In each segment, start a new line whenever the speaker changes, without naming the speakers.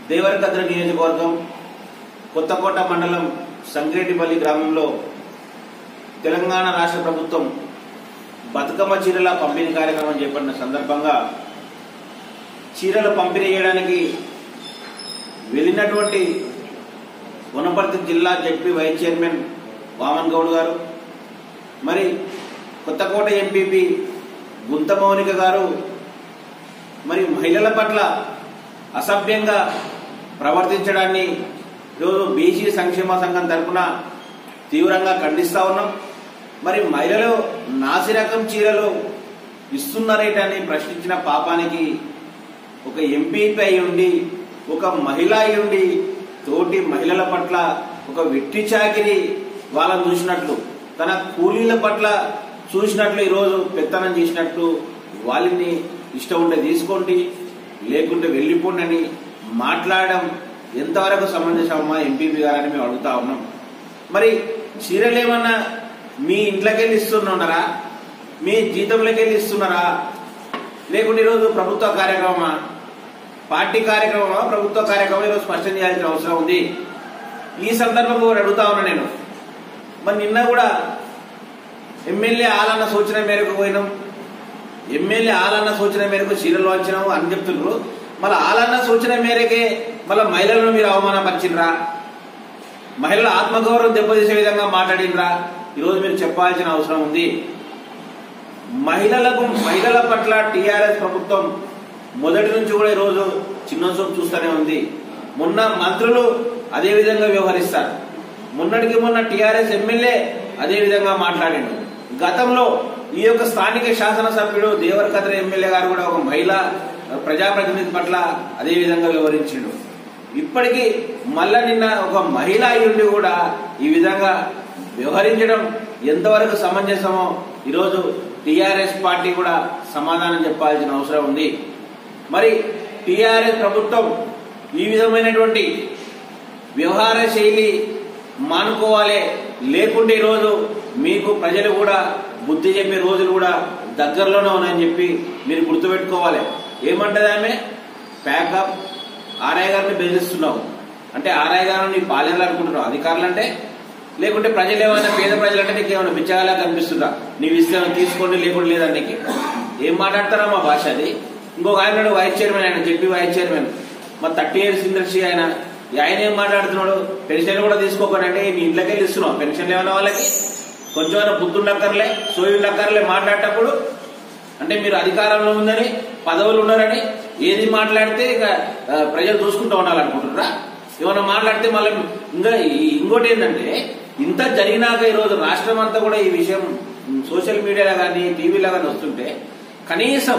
దేవరకద్ర నియోజకవర్గం కొత్తకోట మండలం సంగ్రేటిపల్లి గ్రామంలో తెలంగాణ రాష్ట్ర ప్రభుత్వం బతుకమ్మ చీరల పంపిణీ కార్యక్రమం చేపట్టిన సందర్భంగా చీరలు పంపిణీ చేయడానికి వెళ్ళినటువంటి వనపర్తి జిల్లా ZP vice chairman Vaman Goud garu మరి కొత్తకోట ఎంపీపీ గుంత మౌనిక గారు మరి మహిళల పట్ల అసభ్యంగా ప్రవర్తించడాన్ని ఈరోజు బీసీ సంక్షేమ సంఘం తరఫున తీవ్రంగా ఖండిస్తా ఉన్నాం మరి మహిళలు నాసిరకం చీరలు ఇస్తున్నారేటని ప్రశ్నించిన పాపానికి ఒక ఎంపీపీ అయి ఉండి ఒక మహిళ అయి ఉండి తోటి మహిళల పట్ల ఒక వెట్టి చాకిరి వాళ్ళని చూసినట్లు తన కూలీల పట్ల చూసినట్లు ఈరోజు పెత్తనం చేసినట్లు వాళ్ళని ఇష్టం ఉంటే తీసుకోండి లేకుంటే వెళ్ళిపోండి అని మాట్లాడడం ఎంతవరకు సమంజసమా ఎంపీపీ గారని మేము అడుగుతా ఉన్నాం మరి చీరలు ఏమన్నా మీ ఇంట్లోకి వెళ్ళి ఇస్తున్నారా మీ జీతంలోకి వెళ్ళి ఇస్తున్నారా లేకుంటే ఈరోజు ప్రభుత్వ కార్యక్రమమా పార్టీ కార్యక్రమమా ప్రభుత్వ కార్యక్రమం ఈరోజు స్పష్టం చేయాల్సిన అవసరం ఉంది ఈ సందర్భంగా కూడా అడుగుతా ఉన్నా నేను మరి నిన్న కూడా ఎమ్మెల్యే ఆలన్న సూచన మేరకు పోయినాం ఎమ్మెల్యే ఆలన్న సూచన మేరకు చీరలు వంచినాము అని చెప్తున్నారు మళ్ళీ ఆలన్న సూచన మేరకే మళ్ళీ మహిళలను మీరు అవమానపరిచినరా మహిళల ఆత్మగౌరవం దెబ్బతీసే విధంగా మాట్లాడినరా ఈరోజు మీరు చెప్పాల్సిన అవసరం ఉంది మహిళలకు మహిళల పట్ల టీఆర్ఎస్ ప్రభుత్వం మొదటి నుంచి కూడా ఈరోజు చిన్న చూపు చూస్తూనే ఉంది మొన్న మంత్రులు అదే విధంగా వ్యవహరిస్తారు మొన్నటికి మొన్న టీఆర్ఎస్ ఎమ్మెల్యే అదే విధంగా మాట్లాడిండు గతంలో ఈ యొక్క స్థానిక శాసనసభ్యుడు దేవరకద్ర ఎమ్మెల్యే గారు కూడా ఒక మహిళ ప్రజాప్రతినిధి పట్ల అదే విధంగా వివరించిండు ఇప్పటికీ మళ్ళా నిన్న ఒక మహిళ అయ్యుండి కూడా ఈ విధంగా వ్యవహరించడం ఎంతవరకు సమంజసమో ఈరోజు టీఆర్ఎస్ పార్టీ కూడా సమాధానం చెప్పాల్సిన అవసరం ఉంది మరి టీఆర్ఎస్ ప్రభుత్వం ఈ విధమైనటువంటి వ్యవహార శైలి మానుకోవాలి లేకుంటే ఈరోజు మీకు ప్రజలు కూడా బుద్ధి చెప్పే రోజులు కూడా దగ్గరలోనే ఉన్నాయని చెప్పి మీరు గుర్తుపెట్టుకోవాలి ఏమంటది ఆమె ప్యాకప్ ఆర్ఐ గారిని బెదిరిస్తున్నావు అంటే ఆర్ఐ గారు నీ పాలనలు అనుకుంటున్నావు అధికారులు అంటే లేకుంటే ప్రజలు ఏమైనా పేద ప్రజలు అంటే నీకు ఏమైనా బిచ్చగాలా కనిపిస్తుందా నీవు ఇస్తే తీసుకోండి లేకుండా లేదా నీకు ఏం మాట్లాడతారా మా భాష అది ఇంకొక ఆయన వైస్ చైర్మన్ ఆయన చెప్పి వైస్ చైర్మన్ మా థర్టీ ఇయర్స్ ఇండస్ట్రీ ఆయన ఆయన ఏం మాట్లాడుతున్నాడు పెన్షన్ కూడా తీసుకోకండి అంటే మీ ఇంట్లోకి వెళ్ళి ఇస్తున్నావు పెన్షన్ ఏమైనా వాళ్ళకి కొంచెమైనా బుద్ధి ఉండక్కర్లే సోయి ఉండక్కర్లే మాట్లాడేటప్పుడు అంటే మీరు అధికారంలో ఉందని పదవులు ఉన్నారని ఏది మాట్లాడితే ఇక ఆ, ప్రజలు చూసుకుంటూ ఉండాలనుకుంటున్నారా ఏమైనా మాట్లాడితే మళ్ళీ ఇంకా ఈ- ఇంకోటి ఏంటంటే ఇంత జరిగినాక ఈరోజు రాష్ట్రం అంతా కూడా ఈ విషయం సోషల్ మీడియాలో కానీ టీవీలో కానీ వస్తుంటే కనీసం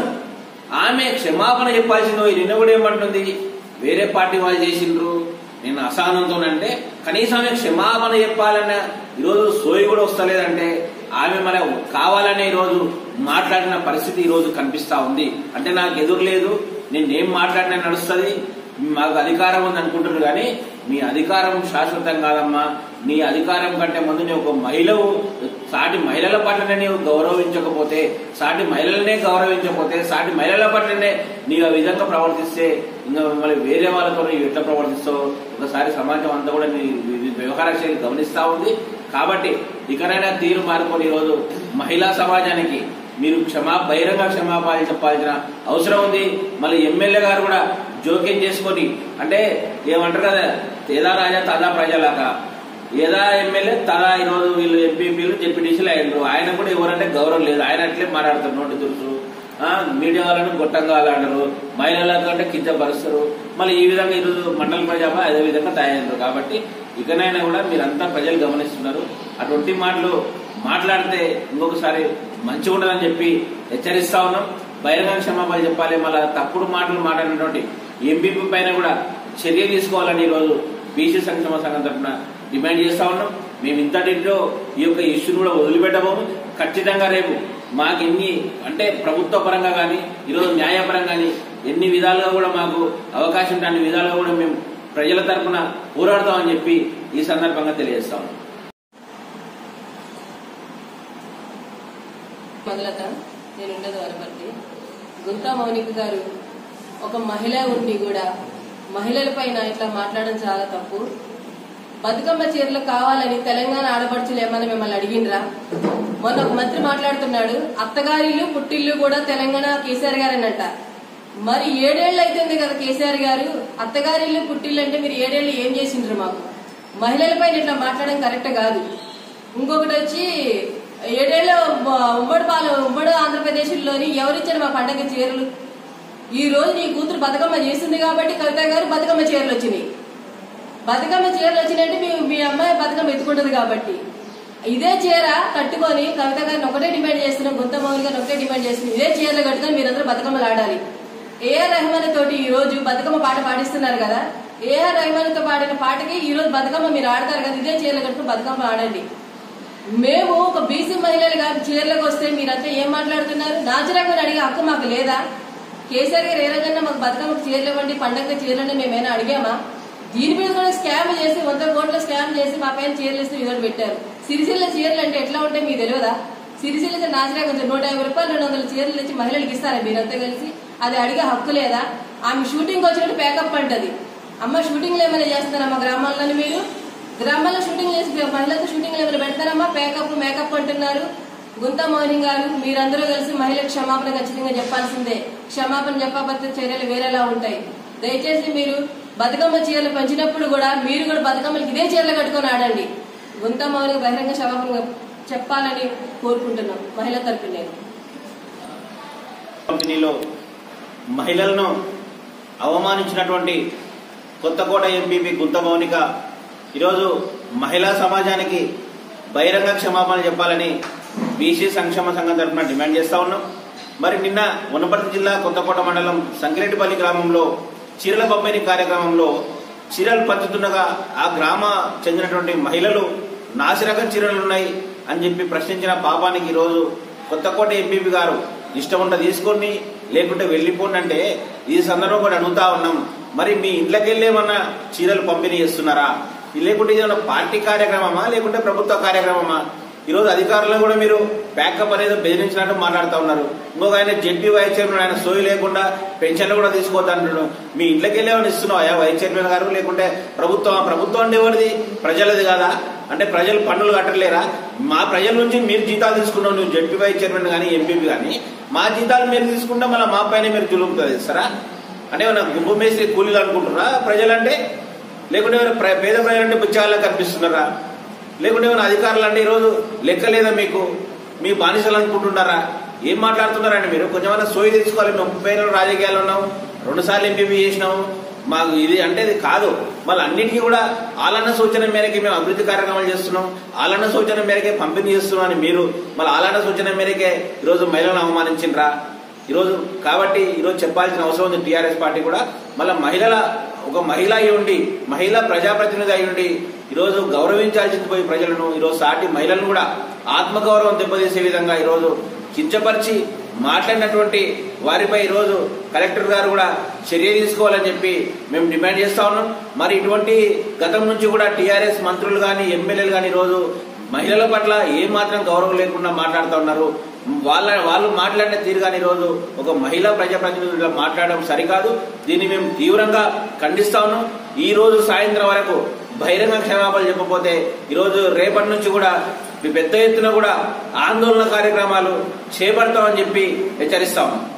ఆమె క్షమాపణ చెప్పాల్సిందో ఈ నిన్న కూడా ఏమంటుంది వేరే పార్టీ వాళ్ళు చేసిండ్రు నేను అసహనంతో అంటే కనీసం ఆమె క్షమాపణ చెప్పాలన్న ఈరోజు సోయి కూడా వస్తలేదంటే ఆమె మన కావాలనే ఈరోజు మాట్లాడిన పరిస్థితి ఈరోజు కనిపిస్తా ఉంది అంటే నాకు ఎదురు లేదు నేను ఏం మాట్లాడినా నడుస్తుంది మాకు అధికారం ఉంది అనుకుంటున్నారు కానీ మీ అధికారం శాశ్వతం కాదమ్మా నీ అధికారం కంటే ముందు నీ ఒక మహిళవు సాటి మహిళల పట్లనే నీవు గౌరవించకపోతే సాటి మహిళలనే గౌరవించకపోతే సాటి మహిళల పట్లనే నీవు ఆ విధంగా ప్రవర్తిస్తే ఇంకా మళ్ళీ వేరే వాళ్ళతో నీవు ఎట్లా ప్రవర్తిస్తావు ఒకసారి సమాజం అంతా కూడా నీ నీ వ్యవహార శైలి గమనిస్తా ఉంది కాబట్టి ఇకనైనా తీరు మారుకొని ఈరోజు మహిళా సమాజానికి మీరు క్షమా బహిరంగ క్షమాపణ చెప్పాల్సిన అవసరం ఉంది మళ్ళీ ఎమ్మెల్యే గారు కూడా జోక్యం చేసుకొని అంటే ఏమంటారు కదా ఏదా రాజా తదా ప్రజలాగా ఏదా ఎమ్మెల్యే తదా ఈరోజు వీళ్ళు ఎంపీపీలు జెడ్పీటీసీలు అయ్యారు ఆయన కూడా ఎవరంటే గౌరవం లేదు ఆయన అట్లే మాట్లాడతారు నోటి దురుసు ఆ, మీడియా వాళ్ళను గొట్టంగా అంటారు మహిళల కంటే కించపరుస్తారు మళ్ళీ ఈ విధంగా ఈరోజు మండల ప్రజాప అదే విధంగా తయారయ్యారు కాబట్టి ఇకనైనా కూడా మీరంతా ప్రజలు గమనిస్తున్నారు అటువంటి మాటలు మాట్లాడితే ఇంకొకసారి మంచిగా ఉండదని చెప్పి హెచ్చరిస్తా ఉన్నాం బహిరంగ క్షమాపణ చెప్పాలి మళ్ళీ తప్పుడు మాటలు మాట్లాడినటువంటి ఎంపీపీ పైన కూడా చర్య తీసుకోవాలని ఈరోజు బీసీ సంక్షేమ సంఘం తరఫున డిమాండ్ చేస్తా ఉన్నాం మేము ఇంతటిలో ఈ యొక్క ఇష్యూని కూడా వదిలిపెట్టబోము ఖచ్చితంగా రేపు మాకు ఎన్ని అంటే ప్రభుత్వ పరంగా కానీ ఈరోజు న్యాయపరంగా కానీ ఎన్ని విధాలుగా కూడా మాకు అవకాశం ఉంటే అన్ని విధాలుగా కూడా మేము ప్రజల తరఫున పోరాడతామని చెప్పి ఈ సందర్భంగా తెలియజేస్తా ఉన్నాం
మొదలట నేను ఉండేది వరపర్తి గుంతా మౌనిక గారు ఒక మహిళ ఉండి కూడా మహిళల పైన ఇట్లా మాట్లాడడం చాలా తప్పు బతుకమ్మ చీరలు కావాలని తెలంగాణ ఆడపడుచులు ఏమన్నా మిమ్మల్ని అడిగిండ్రా మొన్న ఒక మంత్రి మాట్లాడుతున్నాడు అత్తగారిల్లు పుట్టిల్లు కూడా తెలంగాణ కేసీఆర్ గారేనంట మరి ఏడేళ్ళు అవుతుంది కదా కేసీఆర్ గారు అత్తగారిల్లు పుట్టిల్లు అంటే మీరు ఏడేళ్ళు ఏం చేసిండ్రు మాకు మహిళలపై ఇట్లా మాట్లాడడం కరెక్ట్ కాదు ఇంకొకటి వచ్చి ఏడేళ్ళు ఉమ్మడి పాలు ఉమ్మడి ఆంధ్రప్రదేశ్లోని ఎవరిచ్చారు మా పండగ చీరలు ఈ రోజు నీ కూతురు బతుకమ్మ చేసింది కాబట్టి కవిత గారు బతుకమ్మ చీరలు వచ్చినాయి బతుకమ్మ చీరలు వచ్చినట్టు మీ మీ అమ్మాయి బతుకమ్మ ఎత్తుకుంటది కాబట్టి ఇదే చీర కట్టుకొని కవిత గారిని ఒకటే డిమాండ్ చేస్తున్నాం గుంత మౌలి గారిని ఒకటే డిమాండ్ చేస్తున్నాం ఇదే చీరలు కట్టుకొని మీరందరూ బతుకమ్మలు ఆడాలి ఏఆర్ రెహమాన్ తోటి ఈ రోజు బతుకమ్మ పాట పాడిస్తున్నారు కదా ఏఆర్ రెహమాన్ తో పాడిన పాటకి ఈ రోజు బతుకమ్మ మీరు ఆడతారు కదా ఇదే చీరలు కట్టుకుని బతుకమ్మ ఆడండి మేము ఒక బీసీ మహిళలుగా చీరలకు వస్తే మీరంతా ఏం మాట్లాడుతున్నారు నాచరంగా అడిగే హక్కు మాకు లేదా కేసీఆర్ గారు ఏ రోజన్నా మాకు బతుకమ్మకు చీరలు ఇవ్వండి పండగ చీరలు మేమైనా అడిగామా దీని మీద కూడా స్కామ్ చేసి వంద కోట్ల స్కామ్ చేసి మా పైన చీరలు ఇస్తే ఇదని పెట్టారు సిరిసిల్ల చీరలు అంటే ఎట్లా ఉంటాయి మీకు తెలియదా సిరిసిల్ల నాచరంగా కొంచెం నూట యాభై రూపాయలు రెండు వందల చీరలు ఇచ్చి మహిళలకు ఇస్తారా మీరంతా కలిసి అది అడిగే హక్కు లేదా ఆమె షూటింగ్ వచ్చినట్టు ప్యాకప్ అంటది అమ్మ షూటింగ్లు ఏమైనా చేస్తారా మా గ్రామాల్లోని మీరు గ్రామాల్లో షూటింగ్ చేసి మహిళలతో షూటింగ్ ఏమైనా పెడతారమ్మా మేకప్ మేకప్ అంటున్నారు గుంతా మోహిని గారు మీరందరూ కలిసి మహిళలకు క్షమాపణ ఖచ్చితంగా చెప్పాల్సిందే క్షమాపణ చెప్పకపోతే చర్యలు వేరేలా ఉంటాయి దయచేసి మీరు బతుకమ్మ చీరలు పంచినప్పుడు కూడా మీరు కూడా బతుకమ్మలకి ఇదే చీరలు కట్టుకొని ఆడండి గుంతా మౌలిక బహిరంగ క్షమాపణ చెప్పాలని కోరుకుంటున్నాం మహిళ తరపు నేను
కంపెనీలో మహిళలను అవమానించినటువంటి కొత్తకోట ఎంపీపీ గుంత మౌనిక ఈరోజు మహిళా సమాజానికి బహిరంగ క్షమాపణ చెప్పాలని బీసీ సంక్షేమ సంఘం తరఫున డిమాండ్ చేస్తా ఉన్నాం మరి నిన్న వనపర్తి జిల్లా కొత్తకోట మండలం సంకిరెడ్డిపల్లి గ్రామంలో చీరల పంపిణీ కార్యక్రమంలో చీరలు పంచుతుండగా ఆ గ్రామ చెందినటువంటి మహిళలు నాసిరకం చీరలు ఉన్నాయి అని చెప్పి ప్రశ్నించిన పాపానికి ఈరోజు కొత్తకోట ఎంపీపీ గారు ఇష్టం ఉంటే తీసుకోండి లేకుంటే వెళ్ళిపోండి అంటే ఈ సందర్భం కూడా అడుగుతా ఉన్నాం మరి మీ ఇంట్లోకి వెళ్ళేమన్నా చీరలు పంపిణీ చేస్తున్నారా లేకుంటే ఇదేమన్నా పార్టీ కార్యక్రమమా లేకుంటే ప్రభుత్వ కార్యక్రమమా ఈరోజు అధికారులను కూడా మీరు బ్యాకప్ అనేది బెదిరించినట్టు మాట్లాడుతూ ఉన్నారు ఇంకొక ఆయన జడ్పీ వైస్ చైర్మన్ ఆయన సోయి లేకుండా పెన్షన్లు కూడా తీసుకోవద్దంటున్నాడు మీ ఇంట్లోకి వెళ్ళేమని ఇస్తున్నావా వైస్ చైర్మన్ గారు లేకుంటే ప్రభుత్వం ప్రభుత్వం అంటే ఎవరిది ప్రజలది కాదా అంటే ప్రజలు పన్నులు కట్టలేరా మా ప్రజల నుంచి మీరు జీతాలు తీసుకున్నావు నువ్వు జడ్పీ వైస్ చైర్మన్ కానీ ఎంపీపీ కానీ మా జీతాలు మీరు తీసుకుంటే మళ్ళీ మా పైన మీరు జులుపుతుంది ఇస్తారా అంటే ఏమన్నా గుంపు మేసి కూలీలు అనుకుంటున్నారా ప్రజలంటే లేకుంటే ఏమైనా ప్ర- పేద ప్రజలంటే బుచ్చాలా కనిపిస్తున్నారా లేకుంటే ఏమైనా అధికారులు అంటే ఈరోజు లెక్క లేదా మీకు మీ బానిసలు అనుకుంటున్నారా ఏం మాట్లాడుతున్నారండి మీరు కొంచెమైనా సోయి తెచ్చుకోవాలి మేము ముప్పై ఏళ్ళు రాజకీయాలు ఉన్నాం రెండు సార్లు ఎంపీపీ చేసినాము మాకు ఇది అంటే ఇది కాదు మళ్ళీ అన్నిటికీ కూడా ఆలన్న సూచన మేరకే మేము అభివృద్ధి కార్యక్రమాలు చేస్తున్నాం ఆలన్న సూచన మేరకే పంపిణీ చేస్తున్నాం అని మీరు మళ్ళీ ఆలన్న సూచన మేరకే ఈరోజు మహిళలను అవమానించిండ్రా ఈరోజు కాబట్టి ఈరోజు చెప్పాల్సిన అవసరం ఉంది టీఆర్ఎస్ పార్టీ కూడా మళ్ళీ మహిళల ఒక మహిళ అయి ఉండి మహిళా ప్రజాప్రతినిధి అయి ఉండి ఈరోజు గౌరవించాల్సింది పోయి ప్రజలను ఈరోజు సాటి మహిళలను కూడా ఆత్మగౌరవం దెబ్బతీసే విధంగా ఈరోజు కించపరిచి మాట్లాడినటువంటి వారిపై ఈరోజు కలెక్టర్ గారు కూడా చర్య తీసుకోవాలని చెప్పి మేము డిమాండ్ చేస్తా ఉన్నాం మరి ఇటువంటి గతం నుంచి కూడా టీఆర్ఎస్ మంత్రులు కానీ ఎమ్మెల్యేలు కానీ ఈరోజు మహిళల పట్ల ఏ మాత్రం గౌరవం లేకుండా మాట్లాడుతూ ఉన్నారు వాళ్ళ వాళ్ళు మాట్లాడిన తీరు కానీ ఈరోజు ఒక మహిళా ప్రజాప్రతినిధులు మాట్లాడడం సరికాదు దీన్ని మేము తీవ్రంగా ఖండిస్తా ఉన్నాం ఈ రోజు సాయంత్రం వరకు బహిరంగ క్షమాపణలు చెప్పకపోతే ఈరోజు రేపటి నుంచి కూడా పెద్ద ఎత్తున కూడా ఆందోళన కార్యక్రమాలు చేపడతామని చెప్పి హెచ్చరిస్తా ఉన్నాం